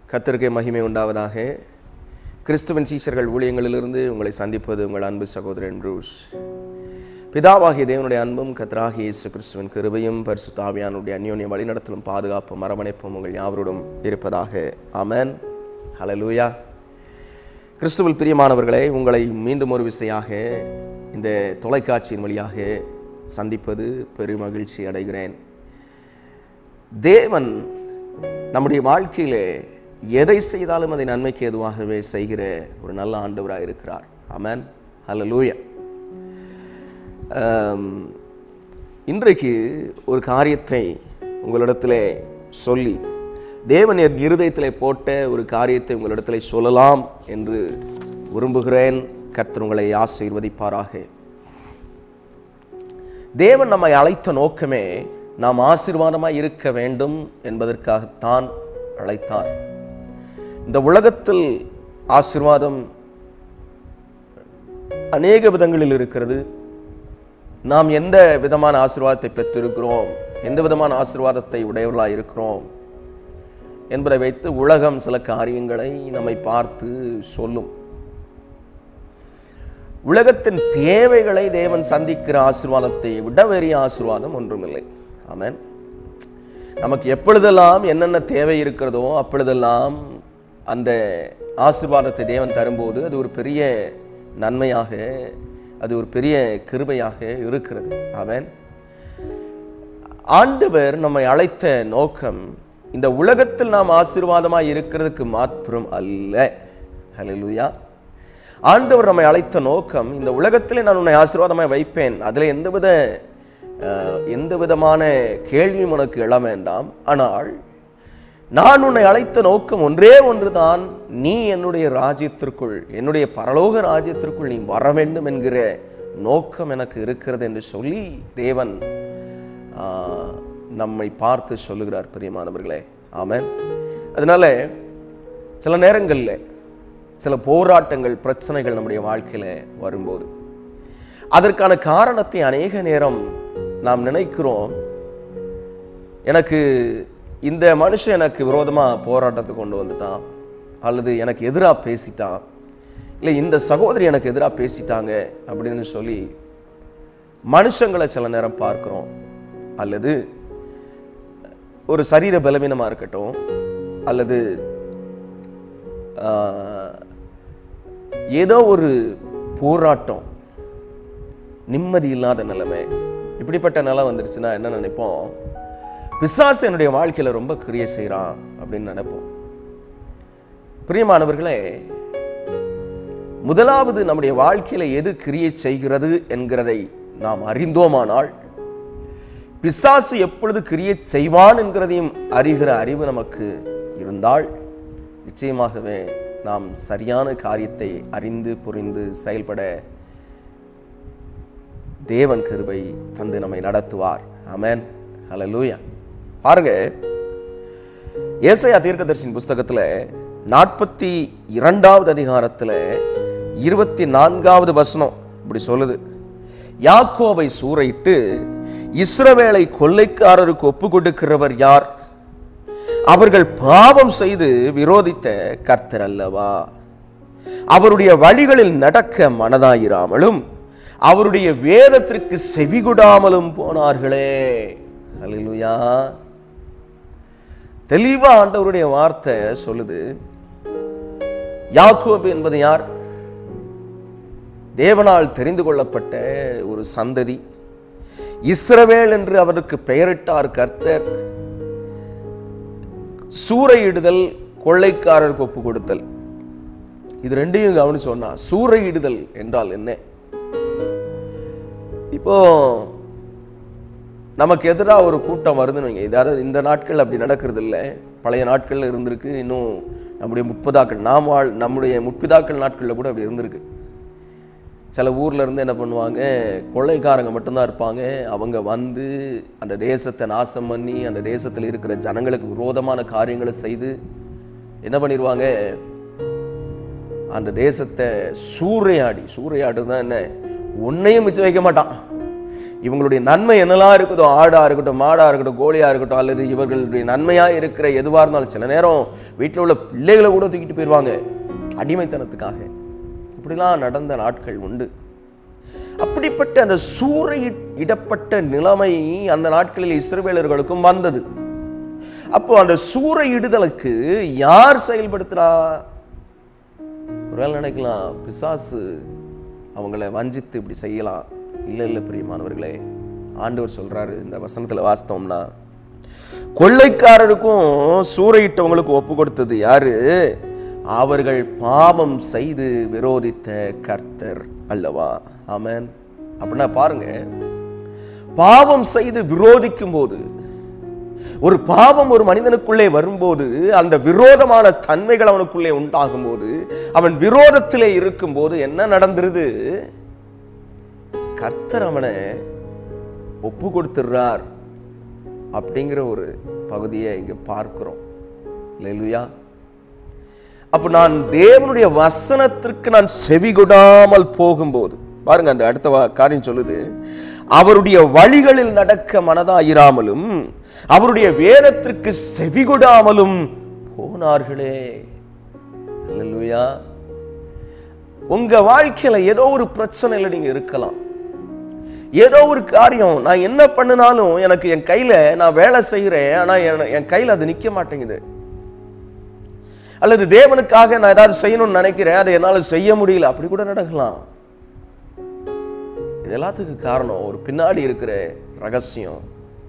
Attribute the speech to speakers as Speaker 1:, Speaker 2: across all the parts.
Speaker 1: கத்தருக்கே மகிமை உண்டாவதாக கிறிஸ்துவின் சீஷர்கள் ஊழியங்களிலிருந்து உங்களை சந்திப்பது உங்கள் அன்பு சகோதரன் ரூஸ் பிதாவாகிய தேவனுடைய அன்பும் கத்தராகிய இயேசு கிறிஸ்துவின் கிருபையும் பரிசு தாவியானுடைய அந்யோன்ய வழிநடத்தலும் பாதுகாப்பும் அரவணைப்பும் உங்கள் யாவரோடும் இருப்பதாக அமன் ஹலலூயா கிறிஸ்துவில் பிரியமானவர்களே உங்களை மீண்டும் ஒரு விசையாக இந்த தொலைக்காட்சியின் வழியாக சந்திப்பது பெருமகிழ்ச்சி அடைகிறேன் தேவன் நம்முடைய வாழ்க்கையிலே எதை செய்தாலும் அதை நன்மைக்கு எதுவாகவே செய்கிற ஒரு நல்ல ஆண்டவராக இருக்கிறார் அமன் ஹலலூயா இன்றைக்கு ஒரு காரியத்தை உங்களிடத்திலே சொல்லி தேவன் என் இருதயத்திலே போட்ட ஒரு காரியத்தை உங்களிடத்திலே சொல்லலாம் என்று விரும்புகிறேன் கர்த்தர் உங்களை ஆசீர்வதிப்பாராக தேவன் நம்மை அழைத்த நோக்கமே நாம் ஆசீர்வாதமாய் இருக்க வேண்டும் என்பதற்காகத்தான் அழைத்தார் இந்த உலகத்தில் ஆசீர்வாதம் அநேக விதங்களில் இருக்கிறது நாம் எந்த விதமான ஆசீர்வாதத்தை பெற்றிருக்கிறோம் எந்த விதமான ஆசீர்வாதத்தை உடையவர்களாக இருக்கிறோம் என்பதை வைத்து உலகம் சில காரியங்களை நம்மை பார்த்து சொல்லும் உலகத்தின் தேவைகளை தேவன் சந்திக்கிற ஆசீர்வாதத்தை விட பெரிய ஆசீர்வாதம் ஒன்றுமில்லை ஆமென் நமக்கு எப்பொழுதெல்லாம் என்னென்ன தேவை இருக்கிறதோ அப்பொழுதெல்லாம் அந்த ஆசீர்வாதத்தை தேவன் தரும்போது அது ஒரு பெரிய நன்மையாக அது ஒரு பெரிய கிருபையாக இருக்கிறது ஆமென் ஆண்டவர் நம்மை அழைத்த நோக்கம் இந்த உலகத்தில் நாம் ஆசீர்வாதமாக இருக்கிறதுக்கு மாத்திரம் அல்ல ஹalleluya ஆண்டவர் நம்மை அழைத்த நோக்கம் இந்த உலகத்திலே நான் உன்னை ஆசீர்வாதமாய் வைப்பேன் அதில் எந்தவித அஹ், எந்த விதமான கேள்வியும் உனக்கு எழ வேண்டாம் ஆனால் நான் உன்னை அழைத்த நோக்கம் ஒன்றே ஒன்றுதான் நீ என்னுடைய ராஜ்யத்திற்குள் என்னுடைய பரலோக ராஜ்யத்திற்குள் நீ வர வேண்டும் என்கிற நோக்கம் எனக்கு இருக்கிறது என்று சொல்லி தேவன் ஆஹ், நம்மை பார்த்து சொல்லுகிறார் பிரியமானவர்களே ஆமென் அதனால சில நேரங்களில் சில போராட்டங்கள் பிரச்சனைகள் நம்முடைய வாழ்க்கையில வரும்போது அதற்கான காரணத்தை அநேக நேரம் நாம் நினைக்கிறோம் எனக்கு இந்த மனுஷன் எனக்கு விரோதமாக போராட்டத்தை கொண்டு வந்துட்டான் அல்லது எனக்கு எதிராக பேசிட்டான் இல்லை இந்த சகோதரி எனக்கு எதிராக பேசிட்டாங்க அப்படின்னு சொல்லி மனுஷங்களை சில நேரம் பார்க்கிறோம் அல்லது ஒரு சரீர பலவீனமாக இருக்கட்டும் அல்லது ஆஹ், ஏதோ ஒரு போராட்டம் நிம்மதி இல்லாத நிலைமை இப்படிப்பட்ட நிலை வந்துருச்சுன்னா என்ன நினைப்போம் பிசாசு என்னுடைய வாழ்க்கையில ரொம்ப கிரியை செய்கிறான் அப்படின்னு நினைப்போம் பிரியமானவர்களே முதலாவது நம்முடைய வாழ்க்கையில எது கிரியை செய்கிறது என்கிறதை நாம் அறிந்தோமானால் பிசாசு எப்பொழுது கிரியை செய்வான் என்கிறதையும் அறிகிற அறிவு நமக்கு இருந்தால் நிச்சயமாகவே நாம் சரியான காரியத்தை அறிந்து புரிந்து செயல்பட தேவன் கிருபை தந்து நம்மை நடத்துவார் ஆமென் ஹalleluya பாருங்க ஏசாயா தீர்க்கதரிசியின் புஸ்தகத்துல நாற்பத்தி இரண்டாவது அதிகாரத்துல இருபத்தி நான்காவது வசனம் இப்படி சொல்லுது யாக்கோவை சூறையிட்டு இஸ்ரவேலை கொள்ளைக்காரருக்கு ஒப்பு கொடுக்கிறவர் யார் அவர்கள் பாவம் செய்து விரோதித்த கர்த்தர் அல்லவா அவருடைய வழிகளில் நடக்க மனதாயிராமலும் அவருடைய வேதத்திற்கு செவிகொடாமலும் போனார்களே அல்லேலூயா தெளிவா ஆண்டவருடைய வார்த்தை சொல்லுது யாக்கோபு என்பது யார் தேவனால் தெரிந்து கொள்ளப்பட்ட ஒரு சந்ததி இஸ்ரவேல் என்று அவருக்கு பெயரிட்டார் கர்த்தர் சூறையிடுதல் கொள்ளைக்காரருக்கு ஒப்பு கொடுத்தல் இது ரெண்டையும் கவனிச்சு சொன்னா சூறையிடுதல் என்றால் என்ன இப்போ நமக்கு எதிராக ஒரு கூட்டம் வருதுன்னு வைங்க இதாவது இந்த நாட்கள் அப்படி நடக்கிறது இல்லை பழைய நாட்கள்ல இருந்திருக்கு இன்னும் நம்முடைய முப்பதாக்கள் நாம் வாழ் நம்முடைய முப்பிதாக்கள் நாட்களில் கூட அப்படி இருந்திருக்கு சில ஊர்ல இருந்து என்ன பண்ணுவாங்க கொள்ளைக்காரங்க மட்டும்தான் இருப்பாங்க அவங்க வந்து அந்த தேசத்தை நாசம் பண்ணி அந்த தேசத்தில் இருக்கிற ஜனங்களுக்கு விரோதமான காரியங்களை செய்து என்ன பண்ணிடுவாங்க அந்த தேசத்தை சூறையாடி சூறையாடுதான் என்ன ஒன்னையும் மிச்சம் வைக்க மாட்டான் இவங்களுடைய நன்மை என்னெல்லாம் இருக்குதோ ஆடா இருக்கட்டும் மாடா இருக்கட்டும் கோழியா இருக்கட்டும் அல்லது இவர்களுடைய நன்மையா இருக்கிற எதுவா இருந்தாலும் சில நேரம் வீட்டில் உள்ள பிள்ளைகளை கூட தூக்கிட்டு போயிடுவாங்க அடிமைத்தனத்துக்காக இப்படிலாம் நடந்த நாட்கள் உண்டு அப்படிப்பட்ட அந்த சூறையிடப்பட்ட நிலைமை அந்த நாட்களில் இஸ்ரவேலர்களுக்கும் வந்தது அப்போ அந்த சூறையிடுதலுக்கு யார் செயல்படுத்துறா ஒருவேளை நினைக்கலாம் பிசாசு அவங்கள வஞ்சித்து இப்படி செய்யலாம் இல்லை இல்லை பிரியமானவர்களே ஆண்டவர் சொல்றாரு இந்த வசனத்துல வாஸ்தவம்னா கொள்ளைக்காரருக்கும் சூறையிட்டவங்களுக்கு ஒப்பு கொடுத்தது யாரு அவர்கள் பாவம் செய்து விரோதித்த கர்த்தர் அல்லவா ஆமென் அப்படின்னா பாருங்க பாவம் செய்து விரோதிக்கும் போது ஒரு பாவம் ஒரு மனிதனுக்குள்ளே வரும்போது அந்த விரோதமான தன்மைகள் அவனுக்குள்ளே உண்டாகும் போது அவன் விரோதத்திலே இருக்கும்போது என்ன நடந்துருது கர்த்தர் அவனை ஒப்பு கொடுத்துடுறார் அப்படிங்கிற ஒரு பகுதியை இங்க பார்க்கிறோம் இல்லையா அப்ப நான் தேவனுடைய வசனத்திற்கு நான் செவிகொடாமல் போகும்போது பாருங்க அந்த அடுத்த வா- காரியம் சொல்லுது அவருடைய வழிகளில் நடக்க மனதாயிராமலும் அவருடைய வேதத்திற்கு செவிகொடாமலும் போனார்களே அல்லேலூயா உங்க வாழ்க்கையில ஏதோ ஒரு பிரச்சனையில நீங்க இருக்கலாம் ஏதோ ஒரு காரியம் நான் என்ன பண்ணினாலும் எனக்கு என் கையில நான் வேலை செய்கிறேன் ஆனா என் என் கையில அது நிக்க மாட்டேங்குது அல்லது தேவனுக்காக நான் ஏதாவது செய்யணும்னு நினைக்கிறேன் அதை என்னால செய்ய முடியல அப்படி கூட நடக்கலாம் இது எல்லாத்துக்கும் காரணம் ஒரு பின்னாடி இருக்கிற ரகசியம்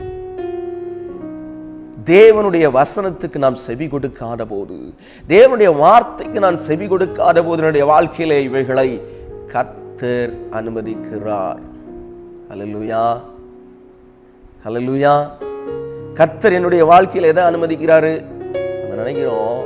Speaker 1: தேவனுடைய வசனத்துக்கு நாம் செவி கொடுக்காத போது தேவனுடைய வார்த்தைக்கு நான் செவி கொடுக்காத போது என்னுடைய வாழ்க்கையிலே இவைகளை கர்த்தர் அனுமதிக்கிறார் ஹalleluya ஹalleluya கர்த்தர் என்னுடைய வாழ்க்கையில எதை அனுமதிக்கிறாரு நம்ம நினைக்கிறோம்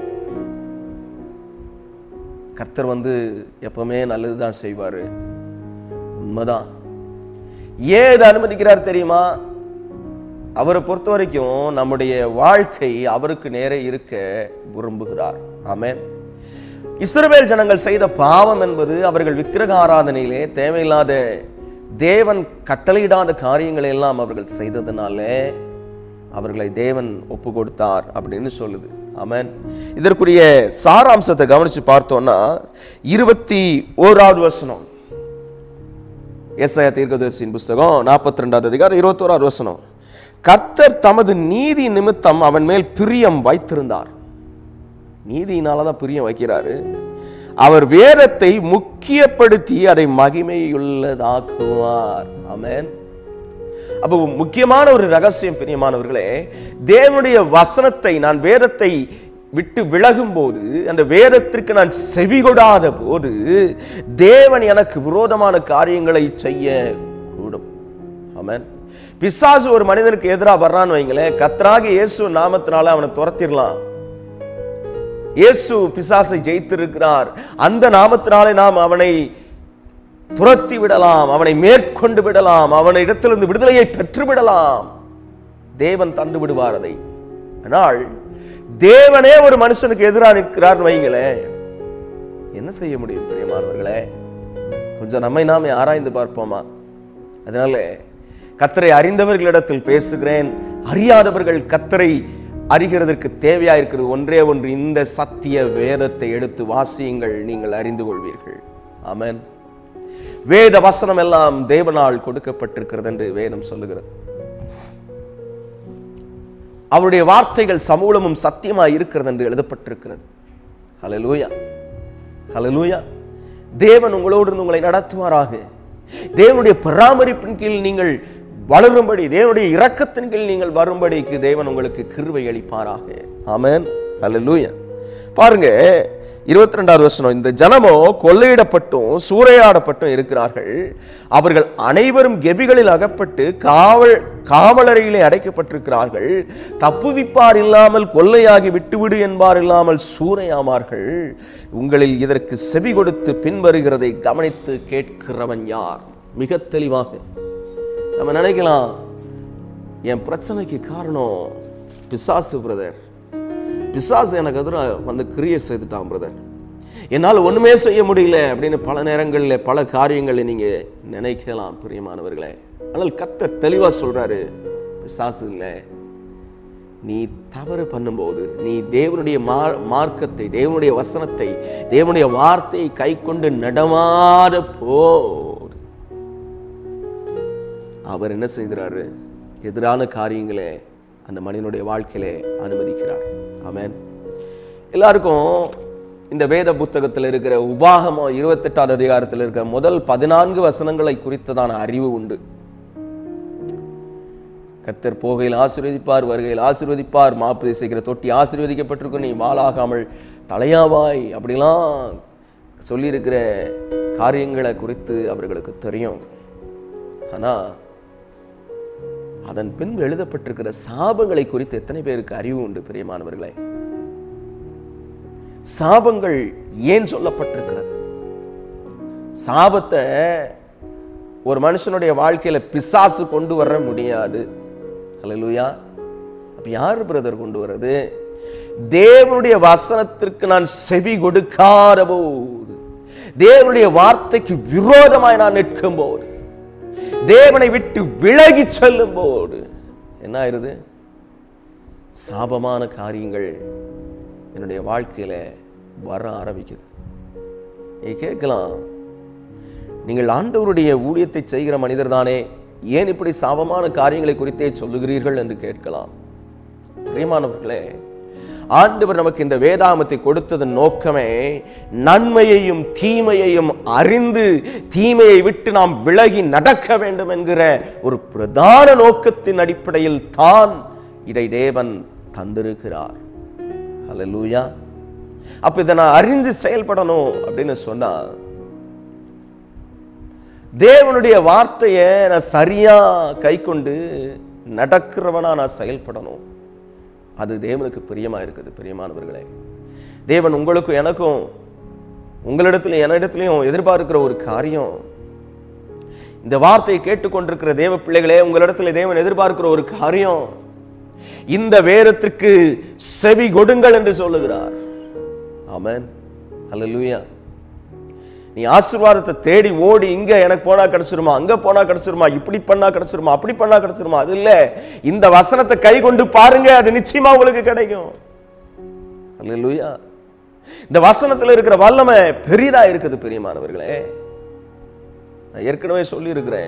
Speaker 1: கர்த்தர் வந்து எப்பவுமே நல்லது தான் செய்வாரு உண்மைதான் ஏன் இதை அனுமதிக்கிறார் தெரியுமா அவரை பொறுத்த வரைக்கும் நம்முடைய வாழ்க்கை அவருக்கு நேரே இருக்க விரும்புகிறார் ஆமென் இஸ்ரவேல் ஜனங்கள் செய்த பாவம் என்பது அவர்கள் விக்கிரக ஆராதனையிலே தேவையில்லாத தேவன் கட்டளையிடாத காரியங்களை எல்லாம் அவர்கள் செய்ததுனாலே அவர்களை தேவன் ஒப்பு கொடுத்தார் அப்படின்னு சொல்லுது ஆமென் இதற்குரிய சாராம்சத்தை கவனிச்சு பார்த்தோம்னா இருபத்தி ஓராவது வசனம் ஏசாயா தீர்க்கதரிசியின் புஸ்தகம் நாற்பத்தி ரெண்டாவது அதிகாரம் இருபத்தோராவது வசனம் கர்த்தர் தமது நீதி நிமித்தம் அவன் மேல் பிரியம் வைத்திருந்தார் நீதியினால தான் பிரியம் வைக்கிறாரு அவர் வேதத்தை முக்கியப்படுத்தி அதை மகிமையுள்ளதாக்குவார் ஆமென் அப்போ முக்கியமான ஒரு ரகசியம் பிரியமானவர்களே தேவனுடைய வசனத்தை நான் வேதத்தை விட்டு விலகும் போது அந்த வேதத்திற்கு நான் செவிகொடாத போது தேவன் எனக்கு விரோதமான காரியங்களை செய்ய கூடும் ஆமென் பிசாசு ஒரு மனிதனுக்கு எதிராக வர்றான்னு வைங்களேன் கத்ராகி இயேசு நாமத்தினால அவனை துரத்திடலாம் இயேசு பிசாசை ஜெயித்திருக்கிறார் அந்த நாமத்தினாலே நாம் அவனை துரத்தி விடலாம் அவனை மேற்கொண்டு விடலாம் அவனை இடத்திலிருந்து விடுதலையை பெற்று விடலாம் தேவன் தந்து விடுவார் அதை ஆனால் தேவனே ஒரு மனுஷனுக்கு எதிராக நிற்கிறார்னு வைங்களேன் என்ன செய்ய முடியும் பிரியமானவர்களே கொஞ்சம் நம்மை நாமே ஆராய்ந்து பார்ப்போமா அதனால கத்தரை அறிந்தவர்களிடத்தில் பேசுகிறேன் அறியாதவர்கள் கத்தரை அறிகிறதற்கு தேவையா இருக்கிறது ஒன்றே ஒன்று இந்த சத்திய வேதத்தை எடுத்து வாசியுங்கள் நீங்கள் அறிந்து கொள்வீர்கள் ஆமென் வேத வசனம் எல்லாம் தேவனால் கொடுக்கப்பட்டிருக்கிறது என்று வேதம் சொல்லுகிறது அவருடைய வார்த்தைகள் சமூலமும் சத்தியமா இருக்கிறது என்று எழுதப்பட்டிருக்கிறது ஹalleluya ஹalleluya தேவன் உங்களோடு இருந்து உங்களை நடத்துவாராக தேவனுடைய பராமரிப்பின் கீழ் நீங்கள் வளரும்படி தேவனுடைய இரக்கத்தின் கீழ் நீங்கள் வரும்படிக்கு தேவன் உங்களுக்கு கிருபை அளிப்பாராக ஆமென் ஹalleluya பாருங்க இருபத்தி ரெண்டாவது வருஷம் இந்த ஜனமோ கொள்ளையிடப்பட்டும் சூறையாடப்பட்டும் இருக்கிறார்கள் அவர்கள் அனைவரும் கெபிகளில் அகப்பட்டு காவல் காவலறையிலே அடைக்கப்பட்டிருக்கிறார்கள் தப்புவிப்பார் இல்லாமல் கொள்ளையாகி விட்டுவிடு என்பார் இல்லாமல் சூறையாமார்கள் உங்களில் இதற்கு செவி கொடுத்து பின்வருகிறதை கவனித்து கேட்கிறவன் யார் மிக தெளிவாக நம்ம நினைக்கலாம் என் பிரச்சனைக்கு காரணம் பிசாசு பிரதர் பிசாசு எனக்கு எதிராக வந்து கிரியை செய்துட்டான் பிரதர் என்னால் ஒண்ணுமே செய்ய முடியல அப்படின்னு பல நேரங்களில் பல காரியங்களை நீங்க நினைக்கலாம் பிரியமானவர்களே ஆனால் கர்த்தர் தெளிவா சொல்றாரு பிசாசு இல்லை நீ தவறு பண்ணும்போது நீ தேவனுடைய மா- மார்க்கத்தை தேவனுடைய வசனத்தை தேவனுடைய வார்த்தையை கை கொண்டு நடமாட போர் அவர் என்ன செய்கிறாரு எதிரான காரியங்களை அந்த மனிதனுடைய வாழ்க்கையிலே அனுமதிக்கிறார் ஆமென் எல்லாருக்கும் இந்த வேத புத்தகத்தில் இருக்கிற உபாகமம் இருபத்தெட்டாவது அதிகாரத்தில் இருக்கிற முதல் பதினான்கு வசனங்களை குறித்ததான அறிவு உண்டு கத்தர் போகையில் ஆசீர்வதிப்பார் வருகையில் ஆசீர்வதிப்பார் மாப்பிள்ளை செய்கிற தொட்டி ஆசீர்வதிக்கப்பட்டிருக்கும் நீ வாளாகாமல் தலையாவாய் அப்படிலாம் சொல்லியிருக்கிற காரியங்களை குறித்து அவர்களுக்கு தெரியும் ஆனா அதன் பின் எழுதப்பட்டிருக்கிற சாபங்களை குறித்து எத்தனை பேருக்கு அறிவு உண்டு பிரியமானவர்களே சாபங்கள் ஏன் சொல்லப்பட்டிருக்கிறது சாபத்தை ஒரு மனுஷனுடைய வாழ்க்கையில பிசாசு கொண்டு வர முடியாது ஹalleluya அப்ப யார் பிரதர் கொண்டு வர்றது தேவனுடைய வசனத்திற்கு நான் செவி கொடுக்காத போது தேவனுடைய வார்த்தைக்கு விரோதமாய் நான் நிற்கும் போது தேவனை விட்டு விலகி செல்லும் போது என்ன ஆயிருது சாபமான காரியங்கள் என்னுடைய வாழ்க்கையில வர ஆரம்பிக்குது நீ கேட்கலாம் நீங்கள் ஆண்டவருடைய ஊழியத்தை செய்கிற மனிதர் தானே ஏன் இப்படி சாபமான காரியங்களை குறித்தே சொல்லுகிறீர்கள் என்று கேட்கலாம் பிரியமானவர்களே ஆண்டவர் நமக்கு இந்த வேதாமத்தை கொடுத்ததன் நோக்கமே நன்மையையும் தீமையையும் அறிந்து தீமையை விட்டு நாம் விலகி நடக்க வேண்டும் என்கிற ஒரு பிரதான நோக்கத்தின் அடிப்படையில் தான் இதை தேவன் தந்திருக்கிறார் ஹalleluya அப்ப இதை நான் அறிஞ்சு செயல்படணும் அப்படின்னு சொன்னா தேவனுடைய வார்த்தையை நான் சரியா கை கொண்டு நடக்கிறவனா நான் செயல்படணும் அது தேவனுக்கு பிரியமா இருக்குது பிரியமானவர்களே தேவன் உங்களுக்கும் எனக்கும் உங்களிடத்துல என்னிடத்திலையும் எதிர்பார்க்கிற ஒரு காரியம் இந்த வார்த்தையை கேட்டுக்கொண்டிருக்கிற தேவ பிள்ளைகளே உங்களிடத்துல தேவன் எதிர்பார்க்கிற ஒரு காரியம் இந்த வேதத்திற்கு செவி கொடுங்கள் என்று சொல்லுகிறார் ஆமென் ஹalleluya நீ ஆசீர்வாதத்தை தேடி ஓடி இங்க எனக்கு போனா கிடைச்சிருமா அங்க போனா கிடைச்சிருமா இப்படி பண்ணா கிடைச்சிருமா அப்படி பண்ணா கிடைச்சிருமா அது இல்ல இந்த வசனத்தை கை கொண்டு பாருங்க அது நிச்சயமா உங்களுக்கு கிடைக்கும் அல்லேலூயா இந்த வசனத்துல இருக்கிற வல்லமை பெரிதா இருக்குது பெரியமானவர்களே நான் ஏற்கனவே சொல்லி இருக்கிறேன்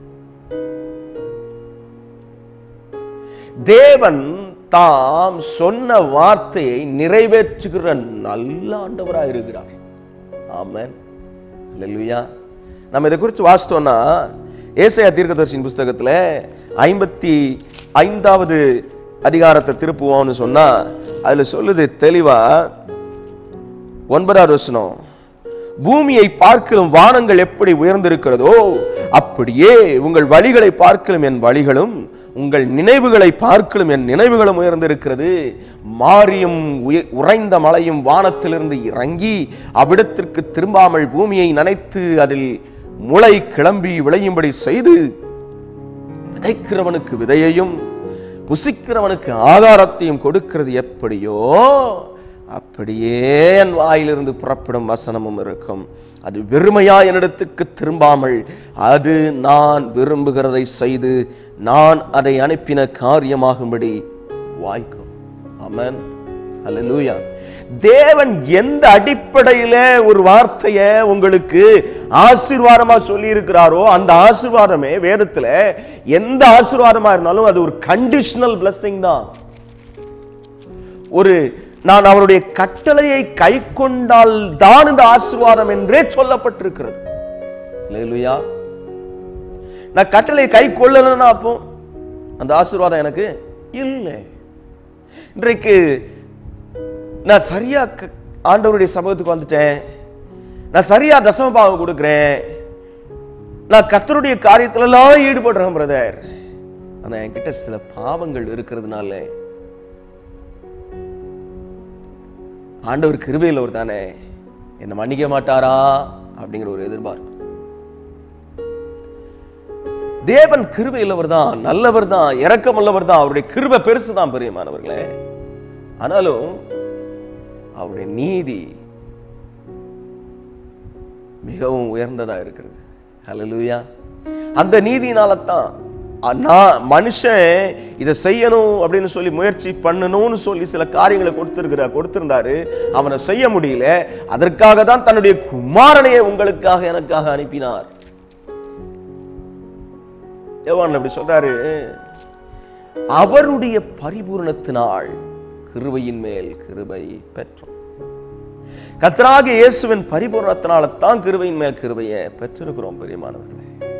Speaker 1: தேவன் தாம் சொன்ன வார்த்தையை நிறைவேற்றுகிற நல்ல ஆண்டவராக இருக்கிறார் ஆமென் அல்லேலூயா நம்ம இதை குறித்து வாசித்தோம்னா ஏசாயா தீர்க்கதரிசியின் புஸ்தகத்துல ஐம்பத்தி ஐந்தாவது அதிகாரத்தை திருப்புவோம்னு சொன்னா அதுல சொல்லுது தெளிவா ஒன்பதாவது வசனம் பூமியை பார்க்கலும் வானங்கள் எப்படி உயர்ந்திருக்கிறதோ அப்படியே உங்கள் வழிகளை பார்க்கலும் என் வழிகளும் உங்கள் நினைவுகளை பார்க்கலும் என் நினைவுகளும் உயர்ந்திருக்கிறது மாரியும் உய- உறைந்த மலையும் வானத்திலிருந்து இறங்கி அவ்விடத்திற்கு திரும்பாமல் பூமியை நனைத்து அதில் முளை கிளம்பி விளையும்படி செய்து விதைக்கிறவனுக்கு விதையையும் புசிக்கிறவனுக்கு ஆகாரத்தையும் கொடுக்கிறது எப்படியோ அப்படியே என் வாயிலிருந்து புறப்படும் வசனமும் இருக்கும் அது வெறுமையா என்னிடத்துக்கு திரும்பாமல் அது நான் விரும்புகிறதை செய்து நான் அதை அனுப்பின காரியமாகும்படி வாய்க்கும் ஆமென் அல்லேலூயா தேவன் எந்த அடிப்படையில ஒரு வார்த்தையை உங்களுக்கு ஆசீர்வாதமா சொல்லி இருக்கிறாரோ அந்த ஆசீர்வாதமே வேதத்துல எந்த ஆசீர்வாதமா இருந்தாலும் அது ஒரு கண்டிஷனல் blessing தான் ஒரு நான் அவருடைய கட்டளையை கை கொண்டால் தான் இந்த ஆசீர்வாதம் என்றே சொல்லப்பட்டிருக்கிறது அல்லேலூயா நான் கட்டளையை கை கொள்ளலன்னா அப்போ அந்த ஆசீர்வாதம் எனக்கு இல்லை இன்றைக்கு நான் சரியா க- ஆண்டவருடைய சமூகத்துக்கு வந்துட்டேன் நான் சரியா தசம பாகம் கொடுக்கிறேன் நான் கத்தருடைய காரியத்திலலாம் ஈடுபடுறேன் பிரதர் ஆனா என்கிட்ட சில பாவங்கள் இருக்கிறதுனால ஆண்டவர் கிருபையில் ஒரு தானே என்னை மன்னிக்க மாட்டாரா அப்படிங்கிற ஒரு எதிர்பார்ப்பு தேவன் கிருபையுள்ளவர் தான் நல்லவர் தான் இரக்கமுள்ளவர் தான் அவருடைய கிருபை பெருசு தான் பெரியமானவர்களே ஆனாலும் அவருடைய நீதி மிகவும் உயர்ந்ததா இருக்கிறது ஹalleluya அந்த நீதியினால தான் நான் மனுஷன் இதை செய்யணும் அப்படின்னு சொல்லி முயற்சி பண்ணணும்னு சொல்லி சில காரியங்களை கொடுத்திருக்கிற கொடுத்திருந்தாரு அவனை செய்ய முடியல அதற்காக தான் தன்னுடைய குமாரனையே உங்களுக்காக எனக்காக அனுப்பினார் யோவான் அப்படி சொல்றாரு அவருடைய பரிபூரணத்தினால் கிருபையின் மேல் கிருபை பெற்றோம் கத்தராக இயேசுவின் பரிபூரணத்தினால தான் கிருபையின் மேல் கிருபையை பெற்றிருக்கிறோம் பெரியமானவர்களே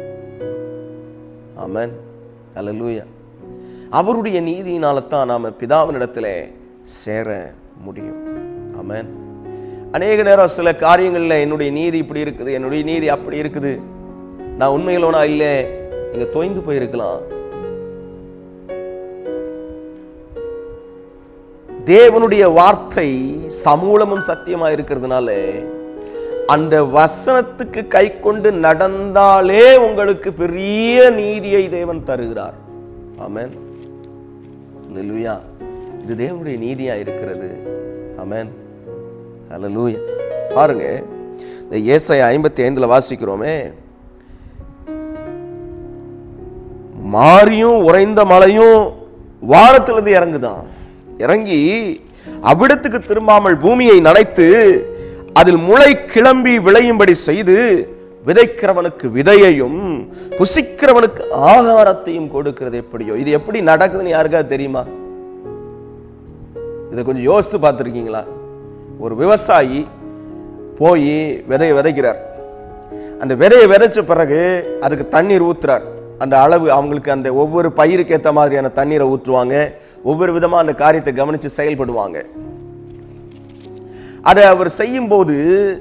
Speaker 1: ஆமென் அல்லேலூயா அவருடைய நீதியினால தான் நாம பிதாவினிடத்திலே சேர முடியும் ஆமென் அநேக நேரம் சில காரியங்கள்ல என்னுடைய நீதி இப்படி இருக்குது என்னுடைய நீதி அப்படி இருக்குது நான் உண்மையிலோனா இல்லை நீங்க தொய்ந்து போயிருக்கலாம் தேவனுடைய வார்த்தை சமூலமும் சத்தியமா இருக்கிறதுனால அந்த வசனத்துக்கு கை கொண்டு நடந்தாலே உங்களுக்கு பெரிய நீதியை தேவன் தருகிறார் ஆமென் அல்லேலூயா இது தேவனுடைய நீதியா இருக்கிறது ஆமென் அல்லேலூயா பாருங்க இந்த ஏசாயா ஐம்பத்தி ஐந்துல வாசிக்கிறோமே மாரியும் உறைந்த மழையும் வானத்திலிருந்து இறங்குதான் இறங்கி அவ்விடத்துக்கு திரும்பாமல் பூமியை நனைத்து அதில் முளை கிளம்பி விளையும்படி செய்து விதைக்கிறவனுக்கு விதையையும் புசிக்கிறவனுக்கு ஆகாரத்தையும் கொடுக்கிறது எப்படியோ இது எப்படி நடக்குதுன்னு யாருக்காவது தெரியுமா இதை கொஞ்சம் யோசித்து பார்த்துருக்கீங்களா ஒரு விவசாயி போய் விதையை விதைக்கிறார் அந்த விதையை விதைச்ச பிறகு அதுக்கு தண்ணீர் ஊத்துறார் அந்த அளவு அவங்களுக்கு அந்த ஒவ்வொரு பயிருக்கு ஏற்ற மாதிரியான தண்ணீரை ஊற்றுவாங்க ஒவ்வொரு விதமா அந்த காரியத்தை கவனித்து செயல்படுவாங்க அதை அவர் செய்யும்போது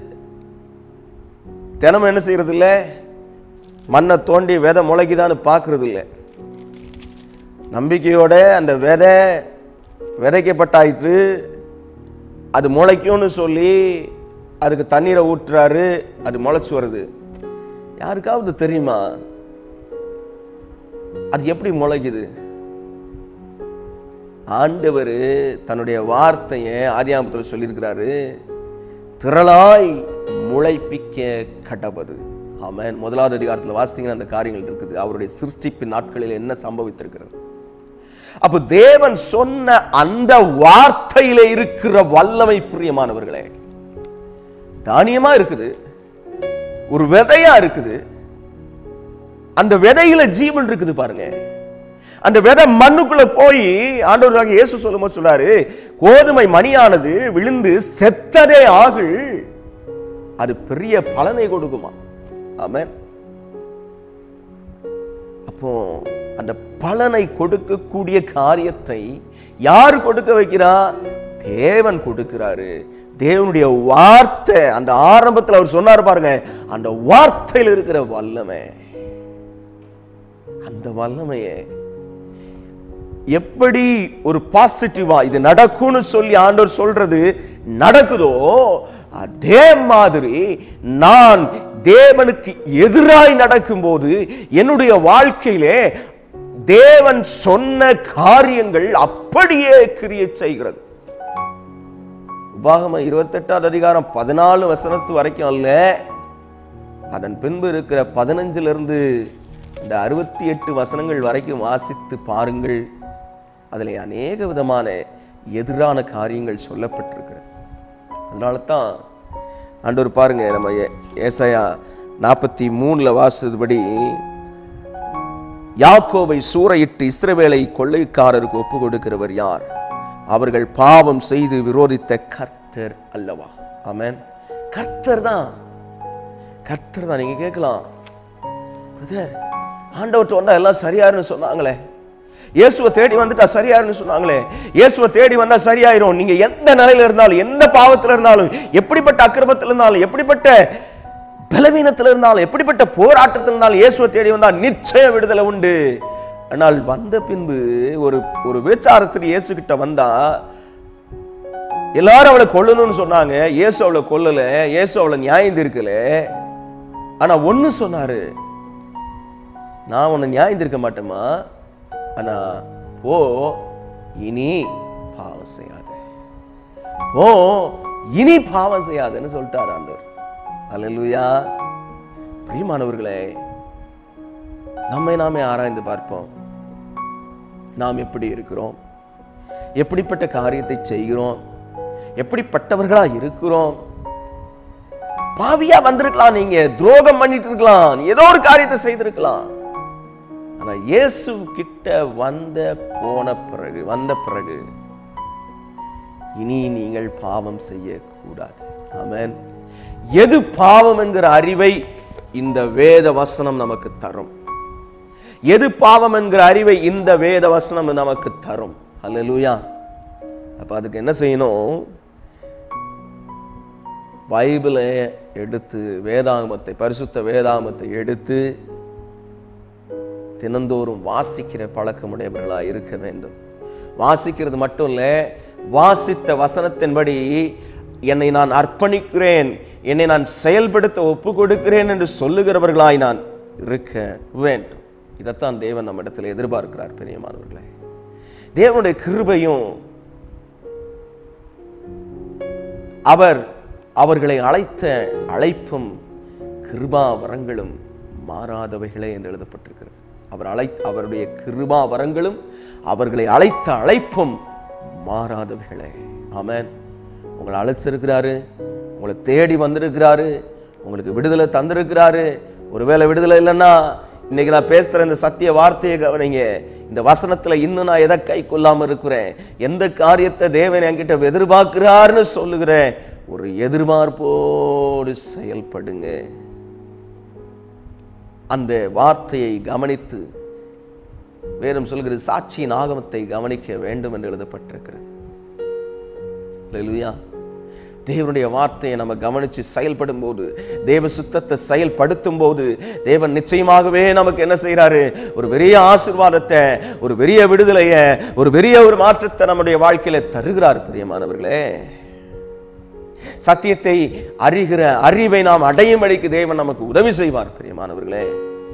Speaker 1: தினமும் என்ன செய்யறது இல்ல மண்ணை தோண்டி விதை முளைக்குதான்னு பார்க்கறது இல்லை நம்பிக்கையோட அந்த விதை விதைக்கப்பட்டாயிற்று அது முளைக்கும்னு சொல்லி அதுக்கு தண்ணீரை ஊற்றுறாரு அது முளைச்சு வருது யாருக்காவது தெரியுமா அது எப்படி முளைக்குது ஆண்டவர் தன்னுடைய வார்த்தையை ஆதியாமத்தில் சொல்லியிருக்கிறாரு திரளாய் முளைப்பிக்க கடவது ஆமென் முதலாவது அதிகாரத்தில் வாசித்தீங்கன்னா அந்த காரியங்கள் இருக்குது அவருடைய சிருஷ்டிப்பின் நாட்களில் என்ன சம்பவித்திருக்கிறது அப்போ தேவன் சொன்ன அந்த வார்த்தையில இருக்கிற வல்லமை பிரியமானவர்களே தானியமா இருக்குது ஒரு விதையா இருக்குது அந்த விதையில ஜீவன் இருக்குது பாருங்க அந்த விதை மண்ணுக்குள்ள போய் ஆண்டவராக இயேசு சொல்லும்போது சொல்றாரு கோதுமை மணியானது விழுந்து செத்ததே ஆகுள் அது பெரிய பலனை கொடுக்குமா ஆமென் அப்போ அந்த பலனை கொடுக்கக்கூடிய காரியத்தை யார் கொடுக்க வைக்கிறா தேவன் கொடுக்கிறாரு தேவனுடைய வார்த்தை அந்த ஆரம்பத்தில் அவர் சொன்னார் பாருங்க அந்த வார்த்தையில் இருக்கிற வல்லமை அந்த வல்லமையை எப்படி ஒரு பாசிட்டிவா இது நடக்கும்னு சொல்லி ஆண்டவர் சொல்றது நடக்குதோ அதே மாதிரி நான் தேவனுக்கு எதிராய் நடக்கும்போது என்னுடைய வாழ்க்கையிலே தேவன் சொன்ன காரியங்கள் அப்படியே கிரிய செய்கிறது உபாகம இருபத்தெட்டாவது அதிகாரம் பதினாலு வசனத்து வரைக்கும் அல்ல அதன் பின்பு இருக்கிற பதினஞ்சுல இருந்து இந்த அறுபத்தி எட்டு வசனங்கள் வரைக்கும் வாசித்து பாருங்கள் அதில் அநேக விதமான எதிரான காரியங்கள் சொல்லப்பட்டிருக்கிறது அதனால தான் ஆண்டவர் பாருங்க நம்ம ஏ- ஏசாயா நாற்பத்தி மூணில் வாசித்தபடி யாக்கோவை சூறையிட்டு இஸ்ரவேலை கொள்ளைக்காரருக்கு ஒப்பு கொடுக்கிறவர் யார் அவர்கள் பாவம் செய்து விரோதித்த கர்த்தர் அல்லவா ஆமென் கர்த்தர் தான் கர்த்தர் தான் நீங்க கேட்கலாம் பிரதர் ஆண்டவர்கிட்ட வந்தா எல்லாம் சரியாருன்னு சொன்னாங்களே இயேசுவை தேடி வந்துட்டா சரியாருன்னு சொன்னாங்களே இயேசுவை தேடி வந்தா சரியாயிரும் நீங்க எந்த நிலையில இருந்தாலும் எந்த பாவத்துல இருந்தாலும் எப்படிப்பட்ட அக்கிரமத்தில் இருந்தாலும் எப்படிப்பட்ட பலவீனத்தில் இருந்தாலும் எப்படிப்பட்ட போராட்டத்தில் இருந்தாலும் இயேசுவை தேடி வந்தா நிச்சயம் விடுதலை உண்டு ஆனால் வந்த பின்பு ஒரு ஒரு விபச்சாரத்தில் இயேசு கிட்ட வந்தா எல்லாரும் அவளை கொல்லணும்னு சொன்னாங்க இயேசு அவளை கொல்லல இயேசு அவளை நியாயம் தீர்க்கல ஆனா ஒண்ணு சொன்னாரு நான் உன்னை நியாயம் தீர்க்க மாட்டேமா ஆனா போ இனி பாவம் செய்யாத போ இனி பாவம் செய்யாதன்னு சொல்லிட்டார் ஆண்டவர் அல்லேலூயா பிரியமானவர்களே நம்மை நாமே ஆராய்ந்து பார்ப்போம் நாம் எப்படி இருக்கிறோம் எப்படிப்பட்ட காரியத்தை செய்கிறோம் எப்படிப்பட்டவர்களா இருக்கிறோம் பாவியா வந்திருக்கலாம் நீங்க துரோகம் பண்ணிட்டு இருக்கலாம் ஏதோ ஒரு காரியத்தை செய்திருக்கலாம் ஆனா இயேசு கிட்ட வந்த போன பிறகு வந்த பிறகு இனி நீங்கள் பாவம் செய்யக்கூடாது ஆமென் எது பாவம் என்கிற அறிவை இந்த வேத வசனம் நமக்கு தரும் எது பாவம் என்கிற அறிவை இந்த வேத வசனம் நமக்கு தரும் அல்லேலூயா அப்ப அதுக்கு என்ன செய்யணும் பைபிளை எடுத்து வேதாகமத்தை பரிசுத்த வேதாகமத்தை எடுத்து தினந்தோறும் வாசிக்கிற பழக்கமுடையவர்களா இருக்க வேண்டும் வாசிக்கிறது மட்டும் இல்ல வாசித்த வசனத்தின்படி என்னை நான் அர்ப்பணிக்கிறேன் என்னை நான் செயல்படுத்த ஒப்பு கொடுக்கிறேன் என்று சொல்லுகிறவர்களாய் நான் இருக்க வேண்டும் இதைத்தான் தேவன் நம்ம இடத்துல எதிர்பார்க்கிறார் பெரியமானவர்களே தேவனுடைய கிருபையும் அவர் அவர்களை அழைத்த அழைப்பும் கிருபா வரங்களும் மாறாதவைகளே என்று எழுதப்பட்டிருக்கிறது அவர் அழை அவருடைய கிருபா வரங்களும் அவர்களை அழைத்த அழைப்பும் மாறாதவைகளே ஆமென் உங்களை அழைச்சிருக்கிறாரு உங்களை தேடி வந்திருக்கிறாரு உங்களுக்கு விடுதலை தந்திருக்கிறாரு ஒருவேளை விடுதலை இல்லைன்னா இன்னைக்கு நான் பேசுகிற இந்த சத்திய வார்த்தையை கவனிங்க இந்த வசனத்துல இன்னும் நான் எதை கை கொள்ளாம இருக்கிறேன் எந்த காரியத்தை தேவன் என்கிட்ட எதிர்பார்க்கிறாருன்னு சொல்லுகிறேன் ஒரு எதிர்பார்ப்போடு செயல்படுங்க அந்த வார்த்தையை கவனித்து வேதம் சொல்கிறது சாட்சியின் ஆகமத்தை கவனிக்க வேண்டும் என்று எழுதப்பட்டிருக்கிறது அல்லேலூயா தேவனுடைய வார்த்தையை நம்ம கவனிச்சு செயல்படும் போது தேவ சுத்தத்தை செயல்படுத்தும் போது தேவன் நிச்சயமாகவே நமக்கு என்ன செய்றாரு ஒரு பெரிய ஆசீர்வாதத்தை ஒரு பெரிய விடுதலையை ஒரு பெரிய ஒரு மாற்றத்தை நம்முடைய வாழ்க்கையில தருகிறார் பிரியமானவர்களே சத்தியத்தை அறிகிற அறிவை நாம் அடையும்படிக்கு தேவன் நமக்கு உதவி செய்வார் பிரியமானவர்களே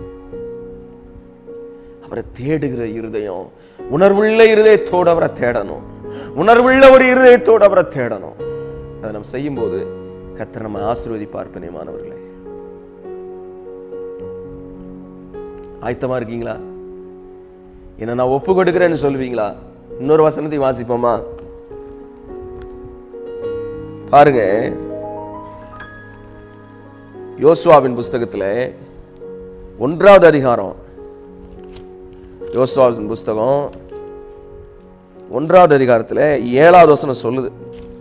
Speaker 1: அவரை தேடுகிற இருதயம் உணர்வுள்ள இருதயத்தோடு அவரை தேடணும் உணர்வுள்ள ஒரு இருதயத்தோடு அவரை தேடணும் அதை நம்ம செய்யும்போது கர்த்தர் நம்ம ஆசீர்வதிப்பார் பிரியமானவர்களே ஆயத்தமா இருக்கீங்களா என்ன நான் ஒப்பு கொடுக்கிறேன்னு சொல்லுவீங்களா இன்னொரு வசனத்தை வாசிப்போமா பாருங்க யோசுவாவின் புஸ்தகத்துல ஒன்றாவது அதிகாரம் யோசுவாவின் புஸ்தகம் ஒன்றாவது அதிகாரத்துல ஏழாவது வசனம் சொல்லுது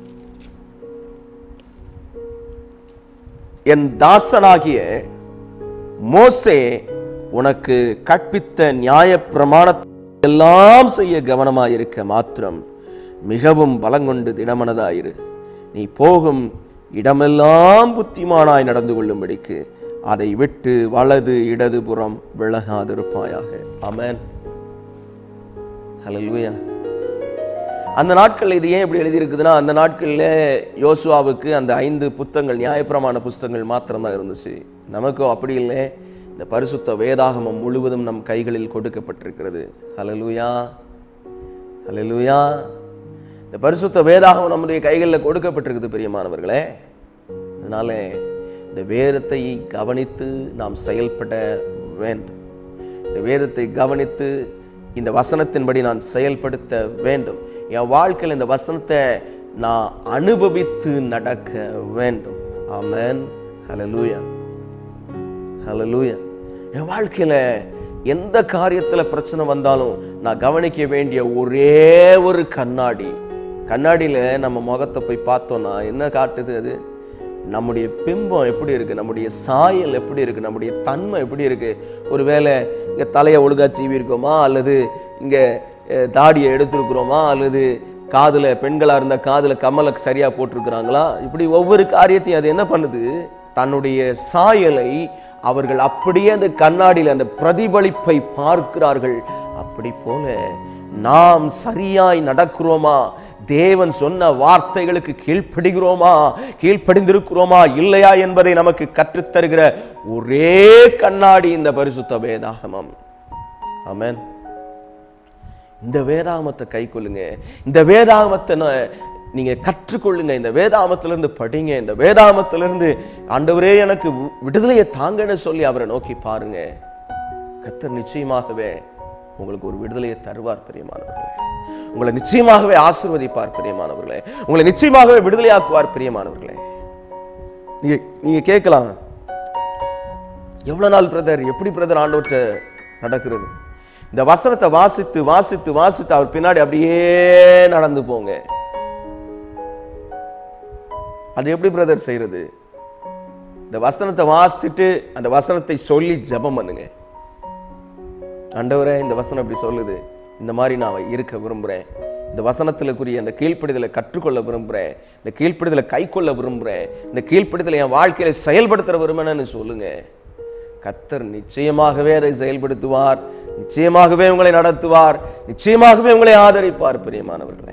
Speaker 1: என் தாசனாகிய மோசே உனக்கு கற்பித்த நியாய எல்லாம் செய்ய கவனமாயிருக்க மாத்திரம் மிகவும் பலங்கொண்டு திடமனதாயிரு நீ போகும் இடமெல்லாம் புத்திமானாய் நடந்து கொள்ளும்படிக்கு அதை விட்டு வலது இடதுபுறம் விலகாதிருப்பாயாக ஆமென் ஹalleluya அந்த நாட்களில் இது ஏன் இப்படி எழுதியிருக்குதுன்னா அந்த நாட்களில் யோசுவாவுக்கு அந்த ஐந்து புத்தகங்கள் நியாயப்பிரமாண புஸ்தகங்கள் மாத்திரம்தான் இருந்துச்சு நமக்கும் அப்படி இல்லை இந்த பரிசுத்த வேதாகமம் முழுவதும் நம் கைகளில் கொடுக்கப்பட்டிருக்கிறது ஹalleluya ஹalleluya இந்த பரிசுத்த வேதாகமம் நம்முடைய கைகளில் கொடுக்கப்பட்டிருக்குது பிரியமானவர்களே அதனால இந்த வேதத்தை கவனித்து நாம் செயல்பட வேண்டும் இந்த வேதத்தை கவனித்து இந்த வசனத்தின்படி நான் செயல்படுத்த வேண்டும் என் வாழ்க்கையில் இந்த வசனத்தை நான் அனுபவித்து நடக்க வேண்டும் ஆமென் ஹalleluya ஹalleluya என் வாழ்க்கையில எந்த காரியத்துல பிரச்சனை வந்தாலும் நான் கவனிக்க வேண்டிய ஒரே ஒரு கண்ணாடி கண்ணாடியில நம்ம முகத்தை போய் பார்த்தோம்னா என்ன காட்டுது அது நம்முடைய பிம்பம் எப்படி இருக்கு நம்முடைய சாயல் எப்படி இருக்கு நம்முடைய தன்மை எப்படி இருக்கு ஒருவேளை இங்க தலையை ஒழுங்கா சீவி இருக்கோமா அல்லது இங்க அஹ், தாடியை எடுத்திருக்கிறோமா அல்லது காதுல பெண்களா இருந்தா காதுல கமலை சரியா போட்டிருக்கிறாங்களா இப்படி ஒவ்வொரு காரியத்தையும் அது என்ன பண்ணுது தன்னுடைய சாயலை அவர்கள் அப்படியே அந்த கண்ணாடியில் அந்த பிரதிபலிப்பை பார்க்கிறார்கள் அப்படி போல நாம் சரியாய் நடக்கிறோமா தேவன் சொன்ன வார்த்தைகளுக்கு கீழ்ப்படுகிறோமா கீழ்ப்படிந்திருக்கிறோமா இல்லையா என்பதை நமக்கு கற்றுத்தருகிற ஒரே கண்ணாடி இந்த பரிசுத்த வேதாகமம் ஆமென் இந்த வேதாகமத்தை கை கொள்ளுங்க இந்த வேதாகமத்தை ந- நீங்க கற்றுக்கொள்ளுங்க இந்த வேதாகமத்திலிருந்து படிங்க இந்த வேதாகமத்திலிருந்து ஆண்டவரே எனக்கு வி- விடுதலையை தாங்கன்னு சொல்லி அவரை நோக்கி பாருங்க கத்தர் நிச்சயமாகவே உங்களுக்கு ஒரு விடுதலையை தருவார் பிரியமானவர்களே உங்களை நிச்சயமாகவே ஆசிர்வதிப்பார் பிரியமானவர்களே உங்களை நிச்சயமாகவே விடுதலையாக்குவார் பிரியமானவர்களே நீங்க நீங்க கேட்கலாம் எவ்வளவு நாள் பிரதர் எப்படி பிரதர் ஆண்டவர்கிட்ட நடக்கிறது இந்த வசனத்தை வாசித்து வாசித்து வாசித்து அவர் பின்னாடி அப்படியே நடந்து போங்க அது எப்படி பிரதர் செய்யறது இந்த வசனத்தை வாசித்துட்டு அந்த வசனத்தை சொல்லி ஜெபம் பண்ணுங்க ஆண்டவரே இந்த வசனம் இப்படி சொல்லுது இந்த மாதிரி நான் இருக்க விரும்புகிறேன் இந்த வசனத்திலுக்குரிய அந்த கீழ்ப்படிதலை கற்றுக்கொள்ள விரும்புகிறேன் இந்த கீழ்ப்படிதலை கைக்கொள்ள விரும்புகிறேன் இந்த கீழ்ப்படிதலை என் வாழ்க்கையில செயல்படுத்துற விரும்பினேன்னு சொல்லுங்க கத்தர் நிச்சயமாகவே அதை செயல்படுத்துவார் நிச்சயமாகவே உங்களை நடத்துவார் நிச்சயமாகவே உங்களை ஆதரிப்பார் பிரியமானவர்களே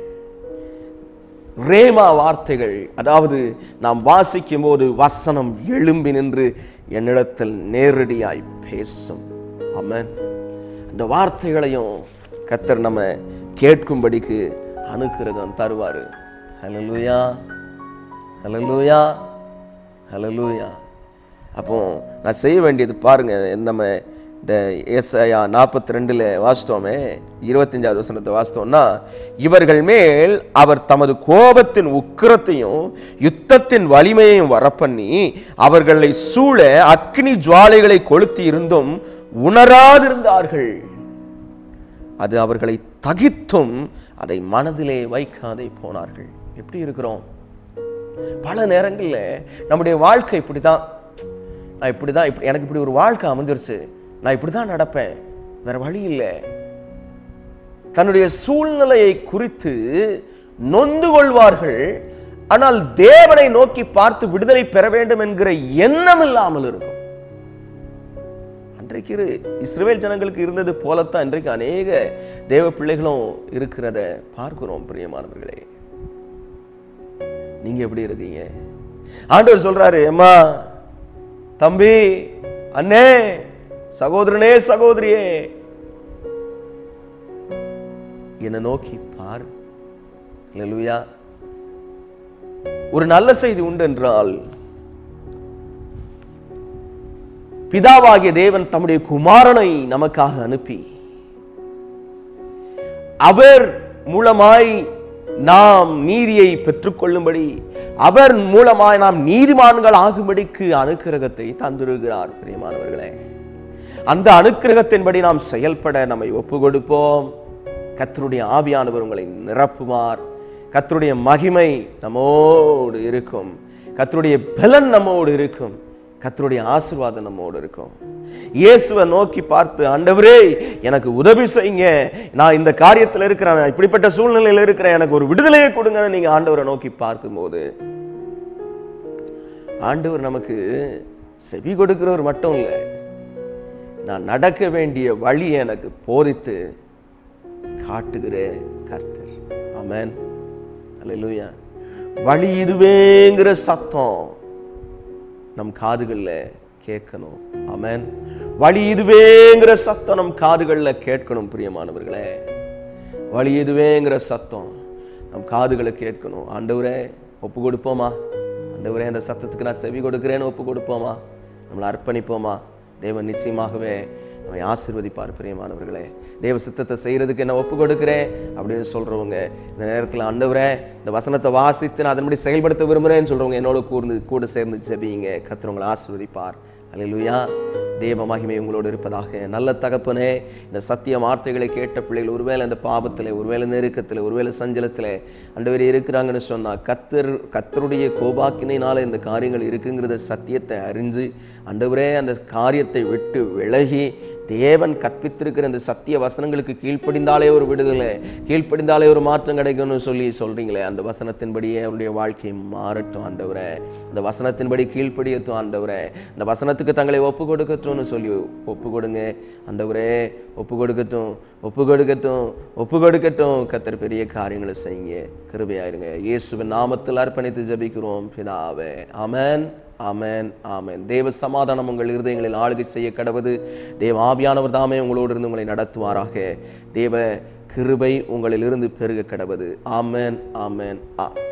Speaker 1: ரேமா வார்த்தைகள் அதாவது நாம் வாசிக்கும் போது வசனம் எழும்பி நின்று என்னிடத்தில் நேரடியாய் பேசும் ஆமென் அந்த வார்த்தைகளையும் கத்தர் நம்ம கேட்கும்படிக்கு அனுக்கிரகம் தருவார் ஹலலூயா ஹலலூயா ஹலலூயா அப்போ நான் செய்ய வேண்டியது பாருங்க நம்ம இந்த ஏசாயா நாற்பத்தி ரெண்டில் வாசித்தோமே இருபத்தஞ்சாவது வசனத்தை வாசித்தோம்னா இவர்கள் மேல் அவர் தமது கோபத்தின் உக்கிரத்தையும் யுத்தத்தின் வலிமையையும் வரப்பண்ணி அவர்களை சூழ அக்னி ஜுவாலைகளை கொளுத்தி இருந்தும் உணராதிருந்தார்கள் அது அவர்களை தகித்தும் அதை மனதிலே வைக்காதே போனார்கள் எப்படி இருக்கிறோம் பல நேரங்களில் நம்முடைய வாழ்க்கை இப்படி தான் நான் இப்படி தான் இப்படி எனக்கு இப்படி ஒரு வாழ்க்கை அமைஞ்சிருச்சு நான் இப்படி தான் நடப்பேன் வேற வழி இல்லை தன்னுடைய சூழ்நிலையை குறித்து நொந்து கொள்வார்கள் ஆனால் தேவனை நோக்கி பார்த்து விடுதலை பெற வேண்டும் என்கிற எண்ணம் இல்லாமல் இருக்கும் அன்றைக்கு இரு இஸ்ரவேல் ஜனங்களுக்கு இருந்தது போலத்தான் இன்றைக்கு அநேக தேவ பிள்ளைகளும் இருக்கிறத பார்க்கிறோம் பிரியமானவர்களே நீங்க எப்படி இருக்கீங்க ஆண்டவர் சொல்றாரு அம்மா தம்பி அண்ணே சகோதரனே சகோதரியே என்னை நோக்கி பார் அல்லேலூயா ஒரு நல்ல செய்தி உண்டு என்றால் பிதாவாகிய தேவன் தம்முடைய குமாரனை நமக்காக அனுப்பி அவர் மூலமாய் நாம் நீதியை பெற்றுக்கொள்ளும்படி அவர் மூலமாய் நாம் நீதிமான்கள் ஆகும்படிக்கு அனுக்கிரகத்தை தந்திருக்கிறார் பிரியமானவர்களே அந்த அனுக்கிரகத்தின்படி நாம் செயல்பட நம்மை ஒப்பு கொடுப்போம் கத்தருடைய ஆவியானவர் உங்களை நிரப்புவார் கத்தருடைய மகிமை நம்மோடு இருக்கும் கத்தருடைய பலன் நம்மோடு இருக்கும் கத்தருடைய ஆசீர்வாதம் நம்மோடு இருக்கும் இயேசுவை நோக்கி பார்த்து ஆண்டவரே எனக்கு உதவி செய்யுங்க நான் இந்த காரியத்தில் இருக்கிறேன் நான் இப்படிப்பட்ட சூழ்நிலையில் இருக்கிறேன் எனக்கு ஒரு விடுதலையை கொடுங்கன்னு நீங்க ஆண்டவரை நோக்கி பார்க்கும்போது ஆண்டவர் நமக்கு செவி கொடுக்கிறவர் மட்டும் இல்லை நான் நடக்க வேண்டிய வழியை எனக்கு போதித்து காட்டுகிற கர்த்தர் ஆமென் அல்லேலூயா வழி இதுவேங்கிற சத்தம் நம் காதுகளில் கேட்கணும் ஆமென் வழி இதுவேங்கிற சத்தம் நம் காதுகளில் கேட்கணும் பிரியமானவர்களே வழி இதுவேங்கிற சத்தம் நம் காதுகளை கேட்கணும் ஆண்டவரே ஒப்பு கொடுப்போமா ஆண்டவரே அந்த சத்தத்துக்கு நான் செவி கொடுக்கிறேன்னு ஒப்பு கொடுப்போமா நம்மளை அர்ப்பணிப்போமா தேவன் நிச்சயமாகவே நம்மை ஆசீர்வதிப்பார் பிரியமானவர்களே தேவ சித்தத்தை செய்யறதுக்கு என்ன ஒப்பு கொடுக்கிறேன் அப்படின்னு சொல்றவங்க இந்த நேரத்தில் ஆண்டவரே இந்த வசனத்தை வாசித்து நான் அதன்படி செயல்படுத்த விரும்புகிறேன்னு சொல்றவங்க என்னோட கூர்ந்து கூட சேர்ந்து ஜெபிங்க கர்த்தர் உங்களை ஆசீர்வதிப்பார் அல்லேலூயா தேவ மகிமை உங்களோடு இருப்பதாக நல்ல தகப்பனே இந்த சத்திய வார்த்தைகளை கேட்ட பிள்ளைகள் ஒருவேளை இந்த பாபத்தில் ஒருவேளை நெருக்கத்தில் ஒருவேளை சஞ்சலத்தில் அண்டவரே இருக்கிறாங்கன்னு சொன்னா கத்தர் கத்தருடைய கோபாக்கினால இந்த காரியங்கள் இருக்குங்கிறத சத்தியத்தை அறிஞ்சு அண்டவரே அந்த காரியத்தை விட்டு விலகி தேவன் கற்பித்திருக்கிற இந்த சத்திய வசனங்களுக்கு கீழ்ப்படிந்தாலே ஒரு விடுதலை கீழ்ப்படிந்தாலே ஒரு மாற்றம் கிடைக்கும்னு சொல்லி சொல்றீங்களே அந்த வசனத்தின்படியே அவருடைய வாழ்க்கை மாறட்டும் ஆண்டவரே அந்த வசனத்தின்படி கீழ்ப்படியட்டும் ஆண்டவரே அந்த வசனத்துக்கு தங்களை ஒப்பு கொடுக்கட்டும்னு சொல்லி ஒப்பு கொடுங்க ஆண்டவரே ஒப்பு கொடுக்கட்டும் ஒப்பு கொடுக்கட்டும் ஒப்பு கொடுக்கட்டும் கத்தர் பெரிய காரியங்களை செய்யுங்க கிருபையாயிருங்க இயேசுவின் நாமத்தில் அர்ப்பணித்து ஜெபிக்கிறோம் பிதாவே ஆமென் ஆமென் ஆமென் தேவ சமாதானம் உங்கள் இருதயங்களில் ஆளுகை செய்ய கடவுது தேவ ஆவியானவர் தாமே உங்களோடு இருந்து உங்களை நடத்துவாராக தேவ கிருபை உங்களிலிருந்து பெருக கடவுது ஆமென் ஆமென் ஆ